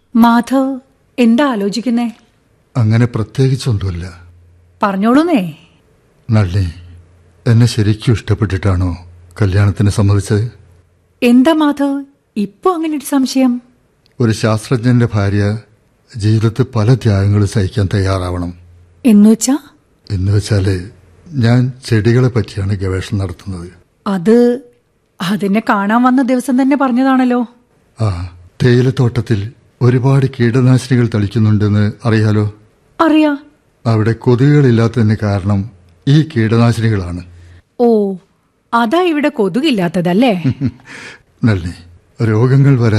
മാധവ് എന്താ ആലോചിക്കുന്നേ അങ്ങനെ പ്രത്യേകിച്ചൊന്നുമില്ല പറഞ്ഞോളൂന്നേ നളിനി എന്നെ ശരിക്കും ഇഷ്ടപ്പെട്ടിട്ടാണോ കല്യാണത്തിന് സമ്മതിച്ചത് എന്താ മാധവ് ഇപ്പൊ അങ്ങനെ ഒരു സംശയം ഒരു ശാസ്ത്രജ്ഞന്റെ ഭാര്യ ജീവിതത്തിൽ പല ത്യാഗങ്ങളും സഹിക്കാൻ തയ്യാറാവണം എന്നുവെച്ചാ എന്ന് വെച്ചാല് ഞാൻ ചെടികളെ പറ്റിയാണ് ഗവേഷണം നടത്തുന്നത് അത് അതിനെ കാണാൻ വന്ന ദിവസം തന്നെ പറഞ്ഞതാണല്ലോ ആ തേയിലത്തോട്ടത്തിൽ ഒരുപാട് കീടനാശിനികൾ തളിക്കുന്നുണ്ടെന്ന് അറിയാലോ അറിയാ അവിടെ കൊതുകുകളില്ലാത്തതിന് കാരണം ഈ കീടനാശിനികളാണ് ഓ അതാ ഇവിടെ കൊതുകില്ലാത്തതല്ലേ നളിനി രോഗങ്ങൾ വരാൻ